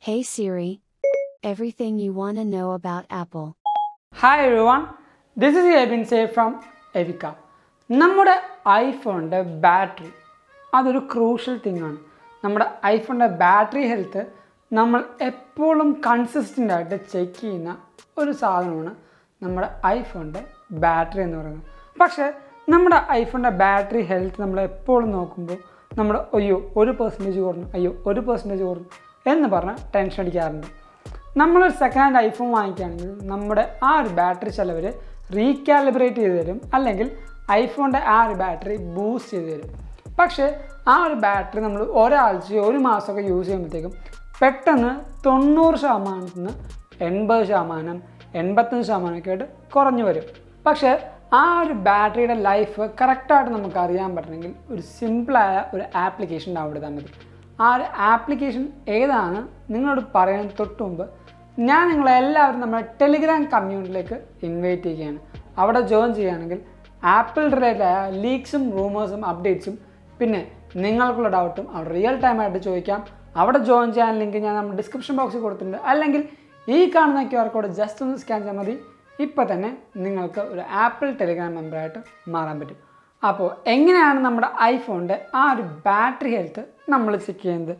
Hey Siri. Everything you want to know about Apple. Hi everyone this is Ebin സേ from എവിക്ക നമ്മുടെ ഐഫോണിൻ്റെ battery അതൊരു ക്രൂഷ്യൽ തിങ് ആണ് നമ്മുടെ ഐഫോണിൻ്റെ ബാറ്ററി ഹെൽത്ത് നമ്മൾ എപ്പോഴും കൺസിസ്റ്റൻ്റ് ആയിട്ട് ചെക്ക് ചെയ്യുന്ന ഒരു സാധനമാണ് നമ്മുടെ ഐഫോണിൻ്റെ ബാറ്ററി എന്ന് പറയുന്നത് പക്ഷേ നമ്മുടെ ഐഫോണിൻ്റെ ബാറ്ററി ഹെൽത്ത് നമ്മൾ എപ്പോഴും നോക്കുമ്പോൾ നമ്മൾ അയ്യോ ഒരു പെർസെൻറ്റേജ് കുറഞ്ഞു അയ്യോ ഒരു പെർസെൻറ്റേജ് കുറഞ്ഞു എന്ന് പറഞ്ഞ് ടെൻഷൻ അടിക്കാറുണ്ട് നമ്മളൊരു സെക്കൻഡ് ഹാൻഡ് ഐഫോൺ വാങ്ങിക്കുകയാണെങ്കിൽ നമ്മുടെ ആ ഒരു ബാറ്ററി ചിലവർ റീകാലിബ്രേറ്റ് ചെയ്ത് തരും അല്ലെങ്കിൽ ഐഫോണിൻ്റെ ആ ഒരു ബാറ്ററി ബൂസ്റ്റ് ചെയ്ത് തരും പക്ഷേ ആ ഒരു ബാറ്ററി നമ്മൾ ഒരാഴ്ചയോ ഒരു മാസമൊക്കെ യൂസ് ചെയ്യുമ്പോഴത്തേക്കും പെട്ടെന്ന് തൊണ്ണൂറ് ശതമാനത്തിൽ നിന്ന് എൺപത് ശതമാനം എൺപത്തഞ്ച് ശതമാനമൊക്കെ ആയിട്ട് കുറഞ്ഞു വരും പക്ഷേ ആ ഒരു ബാറ്ററിയുടെ ലൈഫ് കറക്റ്റായിട്ട് നമുക്ക് അറിയാൻ പറ്റണമെങ്കിൽ ഒരു സിമ്പിളായ ഒരു ആപ്ലിക്കേഷൻ ഡൗൺലോഡ് ചെയ്താൽ മതി ആ ഒരു ആപ്ലിക്കേഷൻ ഏതാണ് നിങ്ങളോട് പറയാൻ തൊട്ട് മുമ്പ് ഞാൻ നിങ്ങളെല്ലാവരും നമ്മുടെ ടെലിഗ്രാം കമ്മ്യൂണിറ്റിയിലേക്ക് ഇൻവൈറ്റ് ചെയ്യുകയാണ് അവിടെ ജോയിൻ ചെയ്യുകയാണെങ്കിൽ ആപ്പിൾ റിലേറ്റഡ് ആയ ലീക്സും റൂമേഴ്സും അപ്ഡേറ്റ്സും പിന്നെ നിങ്ങൾക്കുള്ള ഡൗട്ടും അവിടെ റിയൽ ടൈം ആയിട്ട് ചോദിക്കാം അവിടെ ജോയിൻ ചെയ്യാൻ ലിങ്ക് ഞാൻ നമ്മുടെ ഡിസ്ക്രിപ്ഷൻ ബോക്സിൽ കൊടുത്തിട്ടുണ്ട് അല്ലെങ്കിൽ ഈ കാണുന്ന ക്യു ആർ കോഡ് ജസ്റ്റ് ഒന്ന് സ്കാൻ ചെയ്താൽ മതി ഇപ്പോൾ തന്നെ നിങ്ങൾക്ക് ഒരു ആപ്പിൾ ടെലിഗ്രാം മെമ്പറായിട്ട് മാറാൻ പറ്റും അപ്പോൾ എങ്ങനെയാണ് നമ്മുടെ ഐഫോണിൻ്റെ ആ ഒരു ബാറ്ററി ഹെൽത്ത് നമ്മൾ ചെക്ക് ചെയ്യുന്നത്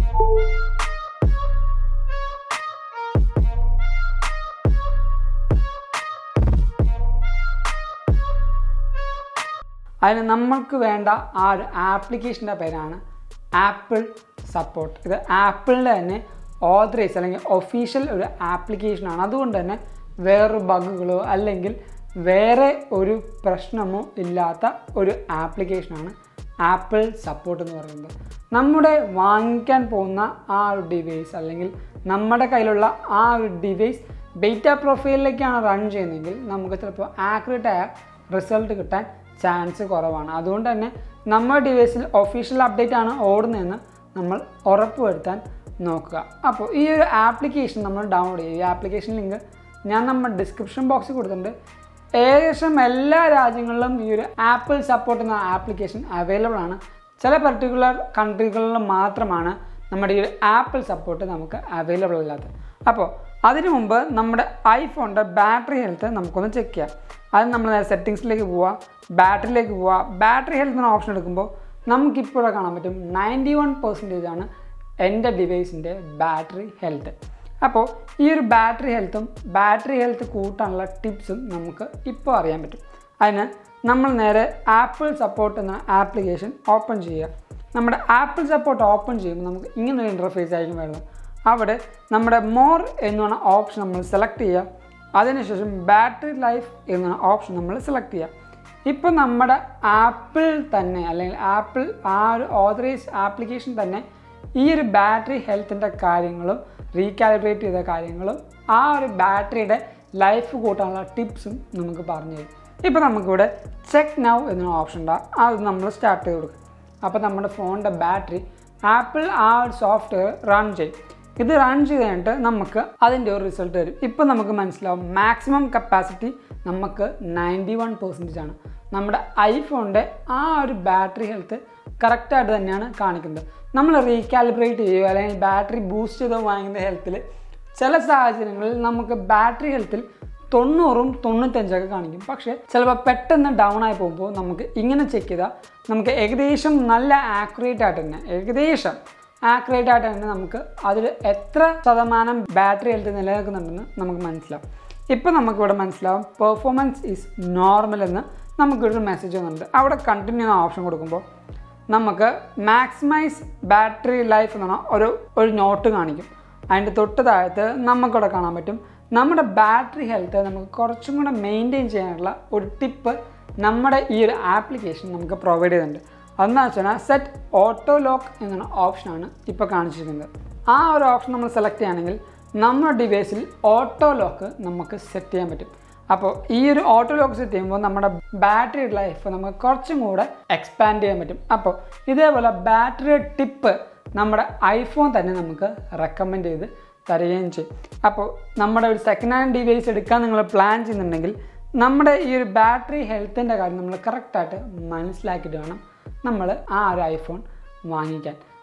അതിന് നമ്മൾക്ക് വേണ്ട ആ ഒരു ആപ്ലിക്കേഷൻ്റെ പേരാണ് ആപ്പിൾ സപ്പോർട്ട് ഇത് ആപ്പിളിൻ്റെ തന്നെ ഓതറൈസ് അല്ലെങ്കിൽ ഒഫീഷ്യൽ ഒരു ആപ്ലിക്കേഷനാണ് അതുകൊണ്ട് തന്നെ വേറൊരു ബഗുകളോ അല്ലെങ്കിൽ വേറെ ഒരു പ്രശ്നമോ ഇല്ലാത്ത ഒരു ആപ്ലിക്കേഷനാണ് ആപ്പിൾ സപ്പോർട്ട് എന്ന് പറയുന്നത് നമ്മുടെ വാങ്ങിക്കാൻ പോകുന്ന ആ ഒരു ഡിവൈസ് അല്ലെങ്കിൽ നമ്മുടെ കയ്യിലുള്ള ആ ഒരു ഡിവൈസ് ബെറ്റ പ്രൊഫൈലിലേക്കാണ് റൺ ചെയ്യുന്നതെങ്കിൽ നമുക്ക് ചിലപ്പോൾ ആക്യുറേറ്റ് ആയ റിസൾട്ട് കിട്ടാൻ ചാൻസ് കുറവാണ് അതുകൊണ്ട് തന്നെ നമ്മുടെ ഡിവൈസിൽ ഒഫീഷ്യൽ അപ്ഡേറ്റ് ആണ് ഓടുന്നതെന്ന് നമ്മൾ ഉറപ്പുവരുത്താൻ നോക്കുക അപ്പോൾ ഈ ഒരു ആപ്ലിക്കേഷൻ നമ്മൾ ഡൗൺലോഡ് ചെയ്യുക ഈ ആപ്ലിക്കേഷൻ ലിങ്ക് ഞാൻ നമ്മുടെ ഡിസ്ക്രിപ്ഷൻ ബോക്സിൽ കൊടുത്തിട്ടുണ്ട് ഏകദേശം എല്ലാ രാജ്യങ്ങളിലും ഈ ഒരു ആപ്പിൾ സപ്പോർട്ട് എന്ന ആപ്ലിക്കേഷൻ അവൈലബിൾ ആണ് ചില പർട്ടിക്കുലർ കൺട്രികളിൽ മാത്രമാണ് നമ്മുടെ ഈ ഒരു ആപ്പിൾ സപ്പോർട്ട് നമുക്ക് അവൈലബിൾ അല്ലാത്തത് അപ്പോൾ അതിനു മുമ്പ് നമ്മുടെ ഐഫോണിൻ്റെ ബാറ്ററി ഹെൽത്ത് നമുക്കൊന്ന് ചെക്ക് ചെയ്യാം അത് നമ്മൾ നേരെ സെറ്റിങ്സിലേക്ക് പോവുക ബാറ്ററിയിലേക്ക് പോവുക ബാറ്ററി ഹെൽത്ത് എന്ന ഓപ്ഷൻ എടുക്കുമ്പോൾ നമുക്കിപ്പോഴേ കാണാൻ പറ്റും നയൻറ്റി വൺ പെർസെൻറ്റേജ് ആണ് എൻ്റെ ഡിവൈസിൻ്റെ ബാറ്ററി ഹെൽത്ത് അപ്പോൾ ഈ ഒരു ബാറ്ററി ഹെൽത്തും ബാറ്ററി ഹെൽത്ത് കൂട്ടാനുള്ള ടിപ്സും നമുക്ക് ഇപ്പോൾ അറിയാൻ പറ്റും അതിന് നമ്മൾ നേരെ ആപ്പിൾ സപ്പോർട്ട് എന്ന ആപ്ലിക്കേഷൻ ഓപ്പൺ ചെയ്യുക നമ്മുടെ ആപ്പിൾ സപ്പോർട്ട് ഓപ്പൺ ചെയ്യുമ്പോൾ നമുക്ക് ഇങ്ങനൊരു ഇൻ്റർഫേസ് ആയിരിക്കും വരുന്നത് അവിടെ നമ്മുടെ മോർ എന്നുള്ള ഓപ്ഷൻ നമ്മൾ സെലക്ട് ചെയ്യുക അതിനുശേഷം ബാറ്ററി ലൈഫ് എന്ന ഓപ്ഷൻ നമ്മൾ സെലക്ട് ചെയ്യുക ഇപ്പം നമ്മുടെ ആപ്പിൾ തന്നെ അല്ലെങ്കിൽ ആപ്പിൾ ആ ഒരു ഓതറൈസ് ആപ്ലിക്കേഷൻ തന്നെ ഈ ഒരു ബാറ്ററി ഹെൽത്തിൻ്റെ കാര്യങ്ങളും റീകാലിബ്രേറ്റ് ചെയ്ത കാര്യങ്ങളും ആ ഒരു ബാറ്ററിയുടെ ലൈഫ് കൂട്ടാനുള്ള ടിപ്സും നമുക്ക് പറഞ്ഞു തരും ഇപ്പോൾ നമുക്കിവിടെ ചെക്ക് നൗ എന്ന ഓപ്ഷൻ ഉണ്ടാകും അത് നമ്മൾ സ്റ്റാർട്ട് ചെയ്ത് കൊടുക്കും അപ്പോൾ നമ്മുടെ ഫോണിൻ്റെ ബാറ്ററി ആപ്പിൾ ആ ഒരു സോഫ്റ്റ്വെയർ റൺ ചെയ്യും ഇത് റൺ ചെയ്ത് കഴിഞ്ഞിട്ട് നമുക്ക് അതിൻ്റെ ഒരു റിസൾട്ട് വരും ഇപ്പം നമുക്ക് മനസ്സിലാവും മാക്സിമം കപ്പാസിറ്റി നമുക്ക് നയൻറ്റി വൺ പെർസെൻറ്റേജ് ആണ് നമ്മുടെ ഐഫോണിൻ്റെ ആ ഒരു ബാറ്ററി ഹെൽത്ത് കറക്റ്റായിട്ട് തന്നെയാണ് കാണിക്കുന്നത് നമ്മൾ റീകാലിബ്രേറ്റ് ചെയ്യുക അല്ലെങ്കിൽ ബാറ്ററി ബൂസ്റ്റ് ചെയ്ത് വാങ്ങുന്ന ഹെൽത്തിൽ ചില സാഹചര്യങ്ങളിൽ നമുക്ക് ബാറ്ററി ഹെൽത്തിൽ തൊണ്ണൂറും തൊണ്ണൂറ്റഞ്ചൊക്കെ കാണിക്കും പക്ഷേ ചിലപ്പോൾ പെട്ടെന്ന് ഡൗൺ ആയി പോകുമ്പോൾ നമുക്ക് ഇങ്ങനെ ചെക്ക് ചെയ്താൽ നമുക്ക് ഏകദേശം നല്ല ആക്യുറേറ്റ് ആയിട്ട് തന്നെ ഏകദേശം ആക്യുറേറ്റ് ആയിട്ട് തന്നെ നമുക്ക് അതിൽ എത്ര ശതമാനം ബാറ്ററി ഹെൽത്ത് നിലനിൽക്കുന്നുണ്ടെന്ന് നമുക്ക് മനസ്സിലാവും ഇപ്പം നമുക്കിവിടെ മനസ്സിലാവും പെർഫോമൻസ് ഈസ് നോർമൽ എന്ന് നമുക്കൊരു മെസ്സേജ് വന്നിട്ടുണ്ട് അവിടെ കണ്ടിന്യൂ എന്ന ഓപ്ഷൻ കൊടുക്കുമ്പോൾ നമുക്ക് മാക്സിമൈസ് ബാറ്ററി ലൈഫ് എന്ന് പറഞ്ഞാൽ ഒരു ഒരു നോട്ട് കാണിക്കും അതിൻ്റെ തൊട്ട് താഴത്ത് നമുക്കിവിടെ കാണാൻ പറ്റും നമ്മുടെ ബാറ്ററി ഹെൽത്ത് നമുക്ക് കുറച്ചും കൂടെ മെയിൻറ്റെയിൻ ചെയ്യാനുള്ള ഒരു ടിപ്പ് നമ്മുടെ ഈ ഒരു ആപ്ലിക്കേഷൻ നമുക്ക് പ്രൊവൈഡ് ചെയ്യുന്നുണ്ട് അതെന്ന് വെച്ചാൽ സെറ്റ് ഓട്ടോ ലോക്ക് എന്ന ഓപ്ഷനാണ് ഇപ്പോൾ കാണിച്ചിരിക്കുന്നത് ആ ഒരു ഓപ്ഷൻ നമ്മൾ സെലക്ട് ചെയ്യുകയാണെങ്കിൽ നമ്മുടെ ഡിവൈസിൽ ഓട്ടോ ലോക്ക് നമുക്ക് സെറ്റ് ചെയ്യാൻ പറ്റും അപ്പോൾ ഈ ഒരു ഓട്ടോ ലോക്ക് സെറ്റ് ചെയ്യുമ്പോൾ നമ്മുടെ ബാറ്ററി ലൈഫ് നമുക്ക് കുറച്ചും കൂടെ എക്സ്പാൻഡ് ചെയ്യാൻ പറ്റും അപ്പോൾ ഇതേപോലെ ബാറ്ററി ടിപ്പ് നമ്മുടെ ഐഫോൺ തന്നെ നമുക്ക് റെക്കമെൻഡ് ചെയ്ത് തരികയും ചെയ്യും അപ്പോൾ നമ്മുടെ ഒരു സെക്കൻഡ് ഹാൻഡ് ഡിവൈസ് എടുക്കാൻ നിങ്ങൾ പ്ലാൻ ചെയ്യുന്നുണ്ടെങ്കിൽ നമ്മുടെ ഈ ഒരു ബാറ്ററി ഹെൽത്തിൻ്റെ കാര്യം നമ്മൾ കറക്റ്റായിട്ട് മനസ്സിലാക്കിയിട്ട് വേണം നമ്മൾ ആ ഒരു ഐഫോൺ വാങ്ങിക്കാൻ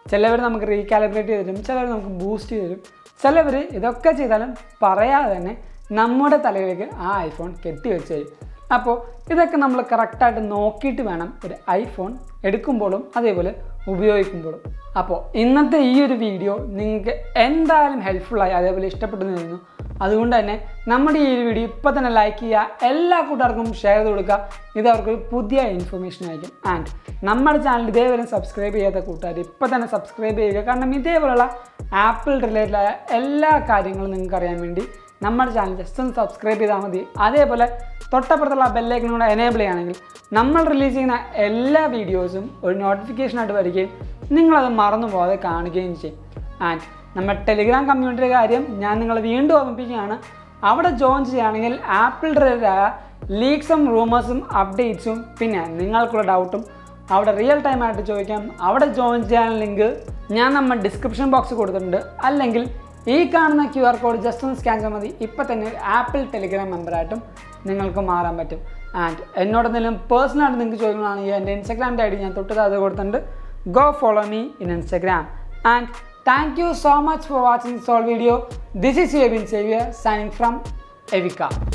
ചിലവർ നമുക്ക് റീകാലിബ്രേറ്റ് ചെയ്ത് തരും ചിലവർ നമുക്ക് ബൂസ്റ്റ് ചെയ്ത് തരും ചിലവർ ഇതൊക്കെ ചെയ്താലും പറയാതെ തന്നെ നമ്മുടെ തലയിലേക്ക് ആ ഐഫോൺ കെട്ടിവെച്ച് തരും അപ്പോൾ ഇതൊക്കെ നമ്മൾ കറക്റ്റായിട്ട് നോക്കിയിട്ട് വേണം ഒരു ഐഫോൺ എടുക്കുമ്പോഴും അതേപോലെ ഉപയോഗിക്കുമ്പോഴും അപ്പോൾ ഇന്നത്തെ ഈ ഒരു വീഡിയോ നിങ്ങൾക്ക് എന്തായാലും ഹെൽപ്ഫുള്ളായി അതേപോലെ ഇഷ്ടപ്പെട്ടെന്ന് തോന്നുന്നു അതുകൊണ്ട് തന്നെ നമ്മുടെ ഈ ഒരു വീഡിയോ ഇപ്പോൾ തന്നെ ലൈക്ക് ചെയ്യുക എല്ലാ കൂട്ടുകാർക്കും ഷെയർ ചെയ്ത് കൊടുക്കുക ഇത് അവർക്ക് പുതിയ ഇൻഫർമേഷൻ ആയിരിക്കും ആൻഡ് നമ്മുടെ ചാനൽ ഇതേവരെ സബ്സ്ക്രൈബ് ചെയ്യാത്ത കൂട്ടുകാർ ഇപ്പോൾ തന്നെ സബ്സ്ക്രൈബ് ചെയ്യുക കാരണം ഇതേപോലുള്ള ആപ്പിൾ റിലേറ്റഡ് ആയ എല്ലാ കാര്യങ്ങളും നിങ്ങൾക്ക് അറിയാൻ വേണ്ടി നമ്മുടെ ചാനൽ ജസ്റ്റ് ഒന്ന് സബ്സ്ക്രൈബ് ചെയ്താൽ മതി അതേപോലെ തൊട്ടപ്പുറത്തുള്ള ബെല്ലൈക്കനും കൂടെ എനേബിൾ ചെയ്യുകയാണെങ്കിൽ നമ്മൾ റിലീസ് ചെയ്യുന്ന എല്ലാ വീഡിയോസും ഒരു നോട്ടിഫിക്കേഷനായിട്ട് വരികയും നിങ്ങളത് മറന്നു പോകാതെ കാണുകയും ചെയ്യും ആൻഡ് നമ്മുടെ ടെലിഗ്രാം കമ്മ്യൂണിറ്റിയുടെ കാര്യം ഞാൻ നിങ്ങളെ വീണ്ടും ഓർമ്മിപ്പിക്കുകയാണ് അവിടെ ജോയിൻ ചെയ്യുകയാണെങ്കിൽ ആപ്പിൾ റിലേറ്റഡ് ആയ ലീക്സും റൂമേഴ്സും അപ്ഡേറ്റ്സും പിന്നെ നിങ്ങൾക്കുള്ള ഡൗട്ടും അവിടെ റിയൽ ടൈം ആയിട്ട് ചോദിക്കാം അവിടെ ജോയിൻ ചെയ്യാൻ ലിങ്ക് ഞാൻ നമ്മൾ ഡിസ്ക്രിപ്ഷൻ ബോക്സ് കൊടുത്തിട്ടുണ്ട് അല്ലെങ്കിൽ ഈ കാണുന്ന ക്യു ആർ കോഡ് ജസ്റ്റ് ഒന്ന് സ്കാൻ ചെയ്താൽ മതി ഇപ്പം തന്നെ ആപ്പിൾ ടെലിഗ്രാം മെമ്പറായിട്ടും നിങ്ങൾക്ക് മാറാൻ പറ്റും ആൻഡ് എന്നോട് എന്തെങ്കിലും പേഴ്സണലായിട്ട് നിങ്ങൾക്ക് ചോദിക്കണമെങ്കിൽ എൻ്റെ ഇൻസ്റ്റാഗ്രാമിൻ്റെ ഐ ഡി ഞാൻ തൊട്ട് അത് കൊടുത്തിട്ടുണ്ട് go follow me in Instagram and thank you so much for watching soul video this is Ebin Xavier signing from എവിക്ക